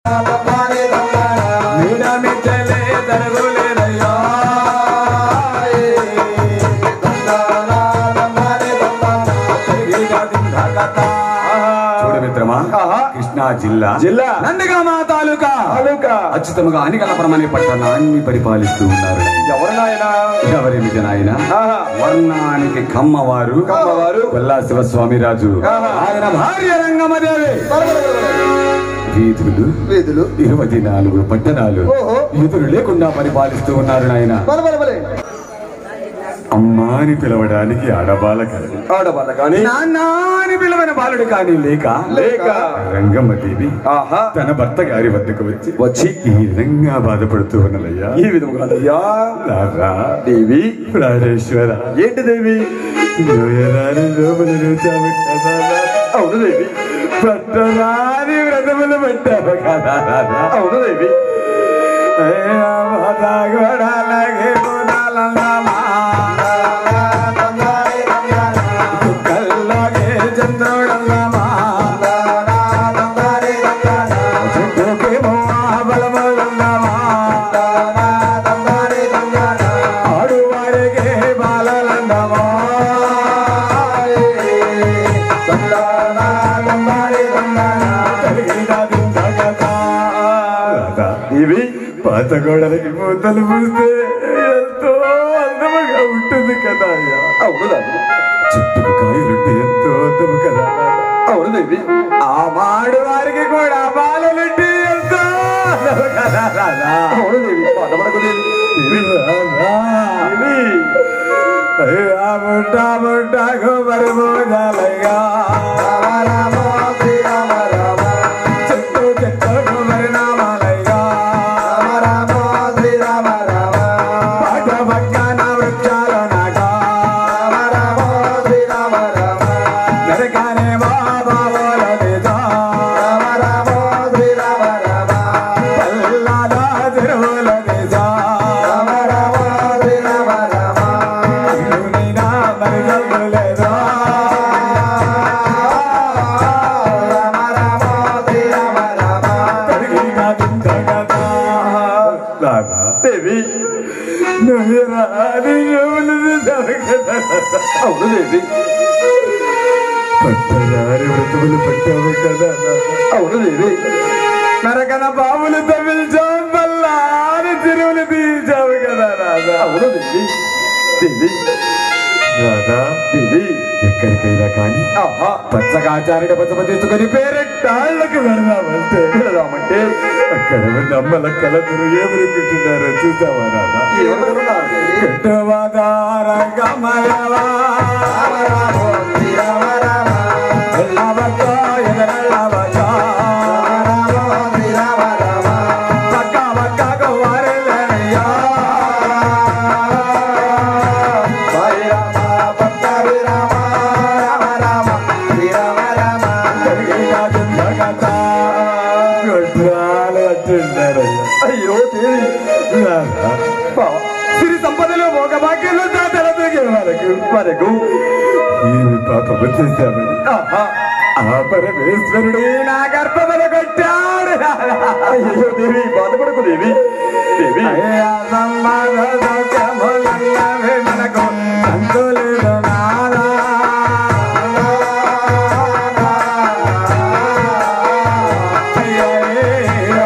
మీడ మిచ్చలే తరుగులేదయ్యా చూడు మిత్రమా కృష్ణా జిల్లా జిల్లా. నందిగామ తాలూకా తాలూకా. అచ్యుతముగా అనిగలపురం పట్టణాన్ని పరిపాలిస్తూ ఉన్నారు ఎవరు నాయన ఎవరేమిటి నాయన ఆహా. వర్ణానికి కమ్మవారు కమ్మవారు. కొల్లా శివస్వామి రాజు ఆహా. ఆయన భార్య రంగమదేవి వీధులు వీధులు ఇరవై నాలుగు పట్టణాలు ఓహో. ఎదురు లేకుండా పరిపాలిస్తూ ఉన్నారు నాయన బల బల బలే అమ్మా అని పిలవడానికి ఆడబాల కాదు ఆడవాళ్ళ కానీ నాన్న అని పిలవని బాలుడు కానీ లేక లేక. రంగమ్మదేవి ఆహా తన భర్త గారి వద్దకు వచ్చి వచ్చి ఈ విధంగా బాధపడుతూ ఉన్నదయ్యా ఈ విధముగా అయ్యా రారా దేవి రాజేశ్వర ఏంటి దేవి నోయరాని లోపలను చావు కదా అవును దేవి పట్టరాని వ్రతములు పెట్టావు కదా రాధా. అవును దేవి అయ్యా మాత గోడాలగే గోడాలన్నమా. చుక్కల్లాగే చంద్రుడన్నమా. చెట్టుకేమో ఆబలములున్నమా. ఆడువారికే బాలలన్నమా. కలిగినది జగతా. రాధా. దేవి పాత గోడలకి మూతలు పూస్తే ఎంతో అందముగా ఉంటుంది కదా అయ్యా అవును దేవి చెట్టుకు కాయలుంటే ఎంతో అందము కదా అవును దేవి ఆ మాడు వారికి కూడా బాలలుంటే ఎంతో అందము కదా రాధా. అవును దేవి బాధపడకు దేవి దేవి రాధా. దేవి అయ్యా ముట్ట ముట్టకు మరుమోజాలయ్యా. చెట్టు చెట్టుకు పరిణామాలయ్యా. పాట పక్కన వృక్షాలు నాగా. నరకనే బాబాల నిజా. పల్లాల చెరువుల నిజా. అందునినా మరి చదువులేదా. కడిగిన దిండగదా. రాధా. దేవి నువ్వురాని చెవులు జరగదా. అవును దేవి పట్టదారి వ్రతములు పట్టావు కదా రాధా. అవును దేవి నరకన బావులు తమిల్చాం పల్లాని తిరువులు తీర్చావు కదా రాధా అవును దేవి దేవి రాధా దేవి ఎక్కడికైనా కానీ ఆహా పచ్చగాచారుడు పచ్చమ తీసుకొని పేరెట్టాళ్ళకి వెళదామంటే వెళదామంటే అక్కడ ఉన్న అమ్మల కలదురు ఏమనుకుంటున్నారో చూసావా రాధా ఏమనుకున్నారు దేవి? కట్టువాదారంగమయవా ఎల్లవచ్చా ఎదరల్లవచ్చా పక్క పక్కకు వారెల్లనయ్యా అయ్యో దేవి సిరి సంపదలు ఒక భాగ్యంలో దాతలతో వరకు వరకు ఏమి పాపము చేశామని ఆహా ఆ పరమేశ్వరుడు నా గర్భములు కొట్టాడు అయ్యో దేవి బాధపడకు దేవి దేవి అయ్యా సంబాధ సౌఖ్యములన్నవి మనకు అంతులేదు నాదా అయ్యయ్యో.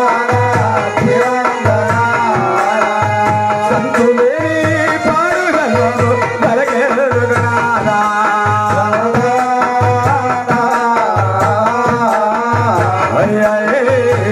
సంతులేని పాడుగలో బలకెరుగనాదా. అయ్యయ్యో.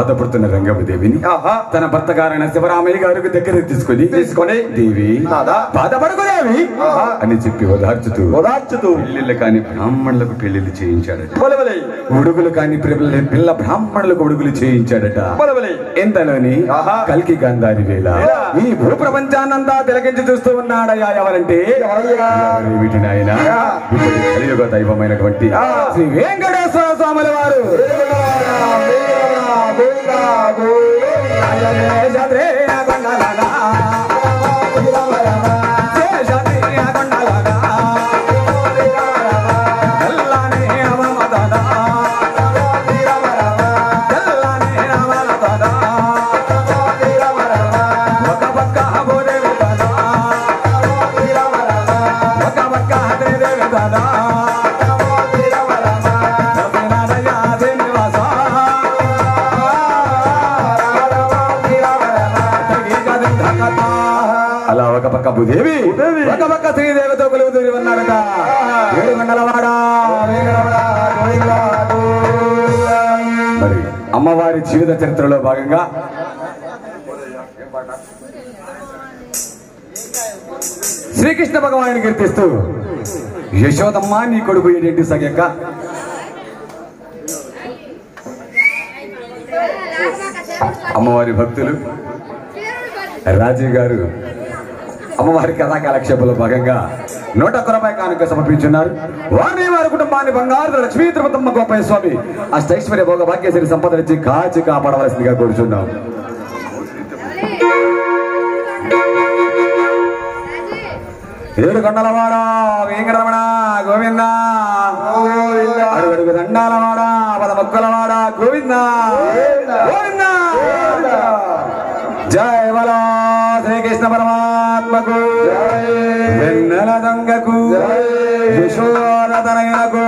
బాధపడుతున్న రంగమదేవిని ఆహా. తన భర్త గారైన శివరామయ్య గారికి దగ్గర తీసుకొని తీసుకొని, దేవి నాదా. బాధపడకుదేవి ఆహా. అని చెప్పి ఓదార్చుతూ ఓదార్చుతూ పెళ్లిళ్ళు కాని బ్రాహ్మణులకు పెళ్లిళ్ళు చేయించాడట పొలవలే ఉడుగులు కాని పిల్ల పిల్ల బ్రాహ్మణులకు ఉడుగులు చేయించాడట పొలవలే ఎంతలోని ఆహా. కల్కి గంధారి వేళ వేళ. ఈ భూ ప్రపంచాన్నంతా తిలకించి చూస్తూ ఉన్నాడయ్యా ఎవరంటే ఎవరయ్యా? ఎవరు వీటిని ఆయన ఆ. ఇప్పటి కలియుగ దైవమైనటువంటి ఆ. శ్రీ వెంకటేశ్వర స్వాముల వారు శేషాద్రి కొండలగా, శేషాద్రి కొండలగా, తెల్లని అవమదన, తెల్లని అవమదన, ఒక పక్క భూదేవి తన, ఒక పక్క శ్రీదేవి తన, నరసింహరాయ శ్రీనివాస, అలా ఒక పక్క భూదేవి భూదేవి. ఒక పక్క శ్రీదేవితో కొలువుతూరి ఉన్నాడట ఏడు మండలవాడ మరి అమ్మవారి జీవిత చరిత్రలో భాగంగా శ్రీకృష్ణ భగవాను కీర్తిస్తూ యశోదమ్మ నీ కొడుకు ఏంటి సగక్క అమ్మవారి భక్తులు రాజీవ్ గారు అమ్మవారి కథా కాలక్షేపంలో భాగంగా నూట ఒక్క రూపాయి కానుక సమర్పించున్నారు వారిని వారి కుటుంబాన్ని బంగారు లక్ష్మీ తిరుపతమ్మ గోపాయ స్వామి అష్టైశ్వర్య భోగ భాగ్యశ్రీ సంపదనిచ్చి కాచి కాపాడవలసిందిగా కోరుచున్నాం ఏడు కొండలవాడ వెంకటరమణ గోవింద అడుగడుగు దండాలవాడ పద మొక్కలవాడ గోవింద గోవింద జయ బలో శ్రీకృష్ణ పరమాత్మకు వెన్నెల దొంగకు యశోరతనయనకు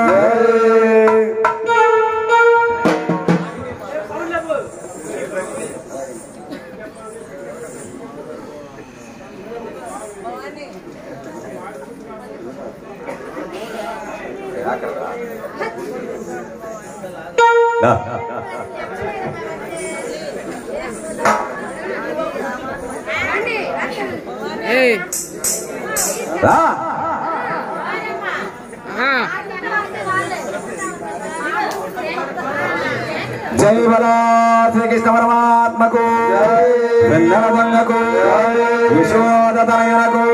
దా. Hey, రా ah, జై బలో శ్రీకృష్ణ పరమాత్మకు వెన్నెల దొంగకు యశోదతనయనకు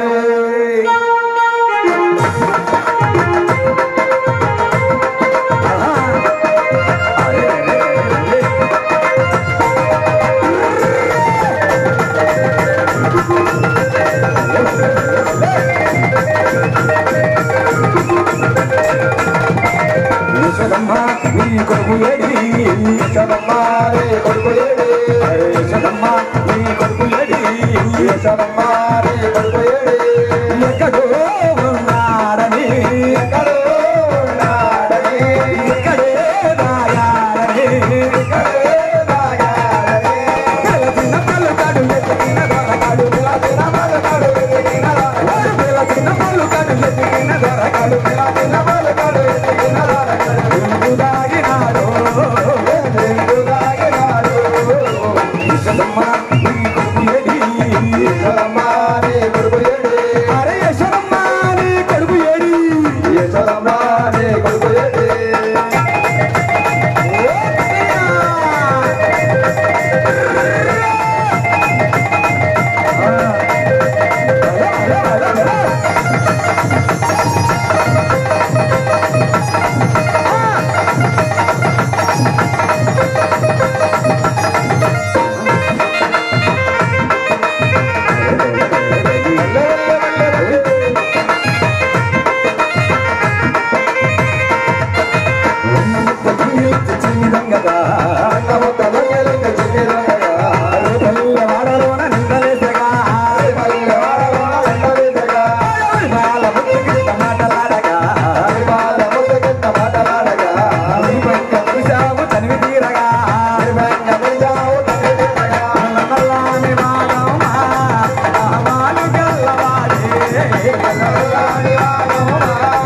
యశోదమ్మ నీ కొడుకు ఏడి యశోదమ్మ నీ కొడుకు ఏడి యశోదమ్మ నీ కొడుకు ఏడి యశోదమ్మ నీ కొడుకు ఏడి ఎక్కడో ఉన్నాడని ఎక్కడో ఉన్నాడని ఎక్కడే దాయాలని ఎక్కడే దాయాలని పిలచిన పలుకాడు ఎత్తిన దొరకాడు పిలచిన పలుకాడు ఎత్తిన దొరకాడు పిలచిన పలుకాడు ఎత్తిన దొరకాడు పిలచిన పలుకాడు ఎత్తిన దొరకాడు వెలుగు దాగినాడు వెలుగు దాగినాడు యశోదమ్మ నీ కొడుకు ఏడి యశోదమ్మ నీ కొడుకు ఏడి అరే యశోదమ్మ నీ కొడుకు ఏడి యశోదమ్మ నీ కొడుకు ఏడి ఓ కన్నయ్య! తీరగా